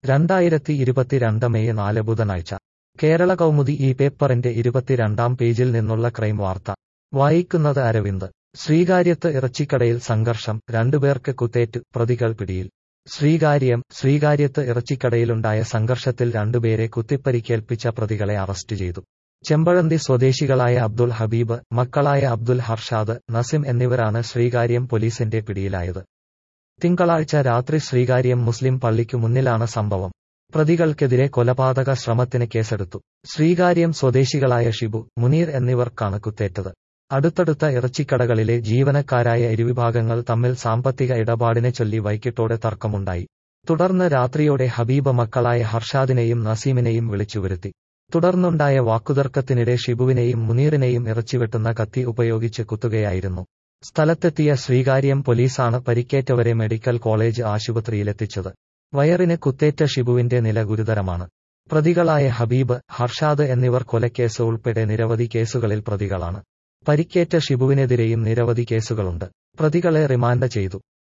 രണ്ടായിരത്തി ഇരുപത്തിരണ്ട് മെയ് നാല് ബുധനാഴ്ച കേരള കൗമുദി ഈ പേപ്പറിന്റെ ഇരുപത്തിരണ്ടാം പേജിൽ നിന്നുള്ള ക്രൈം വാർത്ത വായിക്കുന്നത് അരവിന്ദ് ശ്രീകാര്യത്ത് ഇറച്ചിക്കടയിൽ സംഘർഷം രണ്ടുപേർക്ക് കുത്തേറ്റ് പ്രതികൾ പിടിയിൽ ശ്രീകാര്യം ശ്രീകാര്യത്ത് ഇറച്ചിക്കടയിലുണ്ടായ സംഘർഷത്തിൽ രണ്ടുപേരെ കുത്തിപ്പരിക്കേൽപ്പിച്ച പ്രതികളെ അറസ്റ്റ് ചെയ്തു ചെമ്പഴന്തി സ്വദേശികളായ അബ്ദുൽ ഹബീബ് മക്കളായ അബ്ദുൽ ഹർഷാദ് നസിം എന്നിവരാണ് ശ്രീകാര്യം പോലീസിന്റെ പിടിയിലായത് തിങ്കളാഴ്ച രാത്രി ശ്രീകാര്യം മുസ്ലിം പള്ളിക്കു മുന്നിലാണ് സംഭവം പ്രതികൾക്കെതിരെ കൊലപാതക ശ്രമത്തിന് കേസെടുത്തു ശ്രീകാര്യം സ്വദേശികളായ ഷിബു മുനീർ എന്നിവർക്കാണ് കുത്തേറ്റത് അടുത്തടുത്ത ഇറച്ചിക്കടകളിലെ ജീവനക്കാരായ ഇരുവിഭാഗങ്ങൾ തമ്മിൽ സാമ്പത്തിക ഇടപാടിനെ ചൊല്ലി വൈകിട്ടോടെ തർക്കമുണ്ടായി തുടർന്ന് രാത്രിയോടെ ഹബീബ് മക്കളായ ഹർഷാദിനെയും നസീമിനെയും വിളിച്ചുവരുത്തി തുടർന്നുണ്ടായ വാക്കുതർക്കത്തിനിടെ ഷിബുവിനെയും മുനീറിനെയും ഇറച്ചിവെട്ടുന്ന കത്തി ഉപയോഗിച്ച് കുത്തുകയായിരുന്നു സ്ഥലത്തെത്തിയ ശ്രീകാര്യം പോലീസാണ് പരിക്കേറ്റവരെ മെഡിക്കൽ കോളേജ് ആശുപത്രിയിലെത്തിച്ചത് വയറിന് കുത്തേറ്റ ഷിബുവിന്റെ നില ഗുരുതരമാണ് പ്രതികളായ ഹബീബ് ഹർഷാദ് എന്നിവർ കൊലക്കേസ് ഉൾപ്പെടെ നിരവധി കേസുകളിൽ പ്രതികളാണ് പരിക്കേറ്റ ഷിബുവിനെതിരെയും നിരവധി കേസുകളുണ്ട് പ്രതികളെ റിമാൻഡ് ചെയ്തു